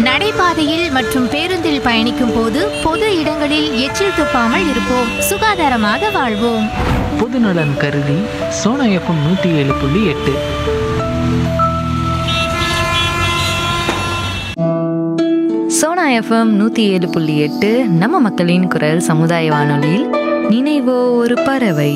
நடைபாதையில் மற்றும் பேருந்தில் பயணிக்கும் போது பொது இடங்களில் எச்சில் துப்பாமல் இருப்போம் சுகாதாரமாக வாழ்வோம் பொதுநலன் கருதி சோனா எஃப்எம் நூற்றி ஏழு புள்ளி எட்டு சோனா எஃப்எம் நூற்றி ஏழு புள்ளி எட்டு நம்ம மக்களின் குரல் சமுதாய வானொலியில் நினைவோ ஒரு பறவை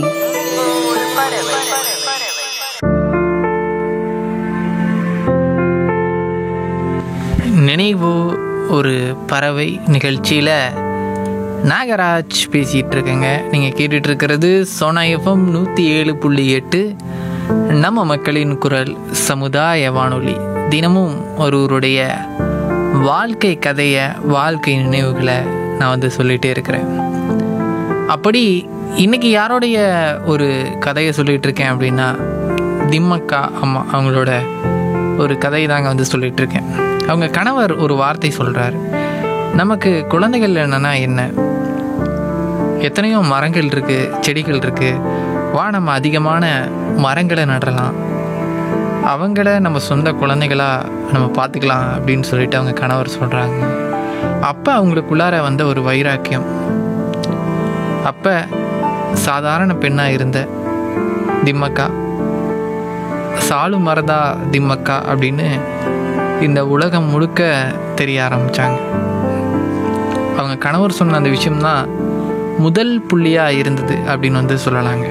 நினைவு ஒரு பறவை நிகழ்ச்சியில் நாகராஜ் பேசிகிட்டு இருக்கேங்க நீங்கள் கேட்டுட்டு இருக்கிறது சோனா எஃப்எம் நூற்றி ஏழு புள்ளி எட்டு நம்ம மக்களின் குரல் சமுதாய வானொலி தினமும் ஒருவருடைய வாழ்க்கை கதையை வாழ்க்கை நினைவுகளை நான் வந்து சொல்லிகிட்டே இருக்கிறேன் அப்படி இன்னைக்கு யாரோடைய ஒரு கதையை சொல்லிட்டு இருக்கேன் அப்படின்னா திம்மக்கா அம்மா அவங்களோட ஒரு கதையை தாங்க வந்து சொல்லிட்டு இருக்கேன் அவங்க கணவர் ஒரு வார்த்தை சொல்றாரு நமக்கு குழந்தைகள் என்னன்னா என்ன எத்தனையோ மரங்கள் இருக்கு செடிகள் இருக்கு வா நம்ம அதிகமான மரங்களை நடலாம் அவங்கள நம்ம சொந்த குழந்தைகளா நம்ம பார்த்துக்கலாம் அப்படின்னு சொல்லிட்டு அவங்க கணவர் சொல்றாங்க அப்போ அவங்களுக்குள்ளார வந்த ஒரு வைராக்கியம் அப்போ சாதாரண பெண்ணாக இருந்த திம்மக்கா சாலு மரதா திம்மக்கா அப்படின்னு இந்த உலகம் முழுக்க தெரிய ஆரம்பித்தாங்க அவங்க கணவர் சொன்ன அந்த விஷயம்தான் முதல் புள்ளியாக இருந்தது அப்படின்னு வந்து சொல்லலாங்க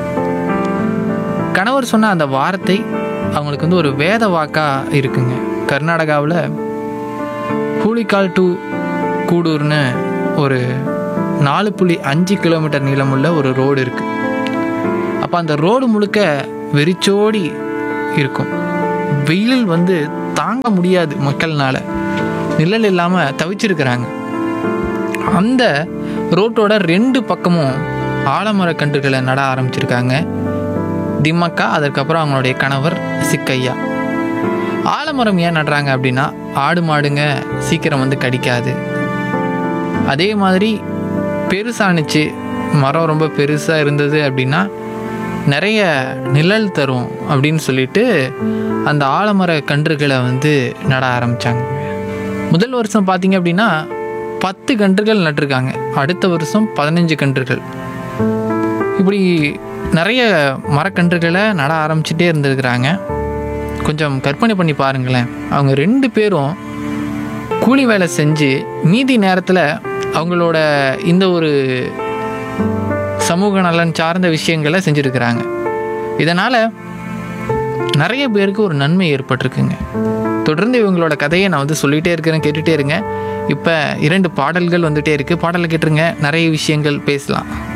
கணவர் சொன்ன அந்த வார்த்தை அவங்களுக்கு வந்து ஒரு வேத வாக்காக இருக்குங்க கர்நாடகாவில் ஹூலிகால் டு கூடூர்னு ஒரு நாலு புள்ளி அஞ்சு கிலோமீட்டர் நீளமுள்ள ஒரு ரோடு இருக்குது அப்போ அந்த ரோடு முழுக்க வெறிச்சோடி இருக்கும் வெயில் வந்து தாங்க முடியாது மக்கள்னால நிழல் இல்லாமல் தவிச்சிருக்கிறாங்க அந்த ரோட்டோட ரெண்டு பக்கமும் ஆலமர கன்றுகளை நட ஆரம்பிச்சிருக்காங்க திம்மக்கா அதற்கப்புறம் அவங்களுடைய கணவர் சிக்கையா ஆலமரம் ஏன் நடுறாங்க அப்படின்னா ஆடு மாடுங்க சீக்கிரம் வந்து கடிக்காது அதே மாதிரி பெருசானுச்சு மரம் ரொம்ப பெருசாக இருந்தது அப்படின்னா நிறைய நிழல் தரும் அப்படின்னு சொல்லிட்டு அந்த ஆலமர கன்றுகளை வந்து நட ஆரம்பித்தாங்க முதல் வருஷம் பார்த்தீங்க அப்படின்னா பத்து கன்றுகள் நட்டிருக்காங்க அடுத்த வருஷம் பதினஞ்சு கன்றுகள் இப்படி நிறைய மரக்கன்றுகளை நட ஆரம்பிச்சிட்டே இருந்திருக்கிறாங்க கொஞ்சம் கற்பனை பண்ணி பாருங்களேன் அவங்க ரெண்டு பேரும் கூலி வேலை செஞ்சு மீதி நேரத்தில் அவங்களோட இந்த ஒரு சமூக நலன் சார்ந்த விஷயங்களை செஞ்சுருக்கிறாங்க இதனால் நிறைய பேருக்கு ஒரு நன்மை ஏற்பட்டிருக்குங்க தொடர்ந்து இவங்களோட கதையை நான் வந்து சொல்லிகிட்டே இருக்கிறேன் கேட்டுகிட்டே இருங்க இப்போ இரண்டு பாடல்கள் வந்துகிட்டே இருக்குது பாடலை கேட்டுருங்க நிறைய விஷயங்கள் பேசலாம்